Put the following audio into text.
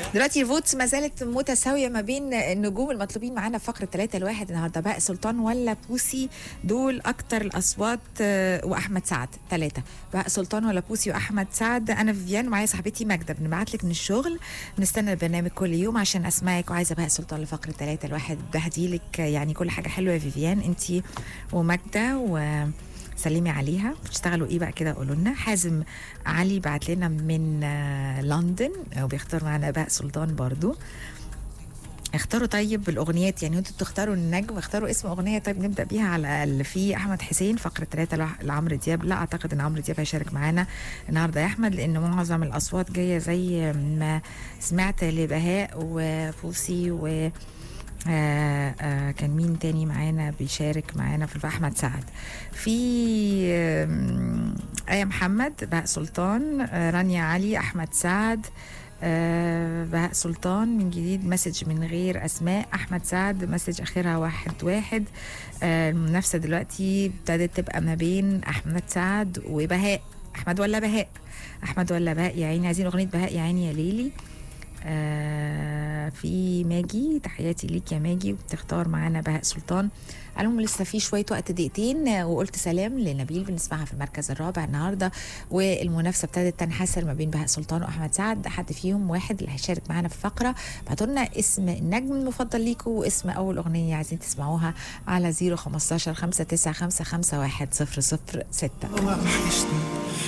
دلوقتي الفوتس ما زالت متساويه ما بين النجوم المطلوبين معانا في فقره 3 لواحد النهارده بقى سلطان ولا بوسي دول اكتر الاصوات آه، واحمد سعد ثلاثه بقى سلطان ولا بوسي واحمد سعد انا فيفيان ومعايا صاحبتي ماجده بنبعت لك من الشغل بنستنى البرنامج كل يوم عشان اسمعك وعايزه بقى سلطان لفقره 3 لواحد بهدي لك يعني كل حاجه حلوه يا فيفيان انت وماجده و سلمي عليها بتشتغلوا ايه بقى كده قولوا لنا حازم علي بعت لنا من آه، لندن وبيختار معانا بقى سلطان برضو اختاروا طيب الاغنيات يعني انتوا بتختاروا النجم اختاروا اسم اغنيه طيب نبدا بيها على الاقل في احمد حسين فقره ثلاثه لعمرو دياب لا اعتقد ان عمرو دياب هيشارك معانا النهارده يا احمد لان معظم الاصوات جايه زي ما سمعت لبهاء وفوسي و آه آه كان مين تاني معانا بيشارك معانا في احمد سعد في آم، آية محمد بهاء سلطان آه رانيا علي احمد سعد آه بهاء سلطان من جديد مسج من غير اسماء احمد سعد مسج اخرها واحد واحد آه المنافسه دلوقتي ابتدت تبقى ما بين احمد سعد وبهاء احمد ولا بهاء احمد ولا بهاء يا عيني عايزين اغنيه بهاء يا عيني يا ليلي آه في ماجي تحياتي ليك يا ماجي وبتختار معانا بهاء سلطان قالهم لسه في شويه وقت دقيقتين آه، وقلت سلام لنبيل بنسمعها في المركز الرابع النهارده والمنافسه ابتدت تنحسر ما بين بهاء سلطان واحمد سعد حد فيهم واحد اللي هيشارك معانا في الفقره بعتوا لنا اسم النجم المفضل ليكم واسم اول اغنيه عايزين تسمعوها على 015 5955 1 006 وحشتني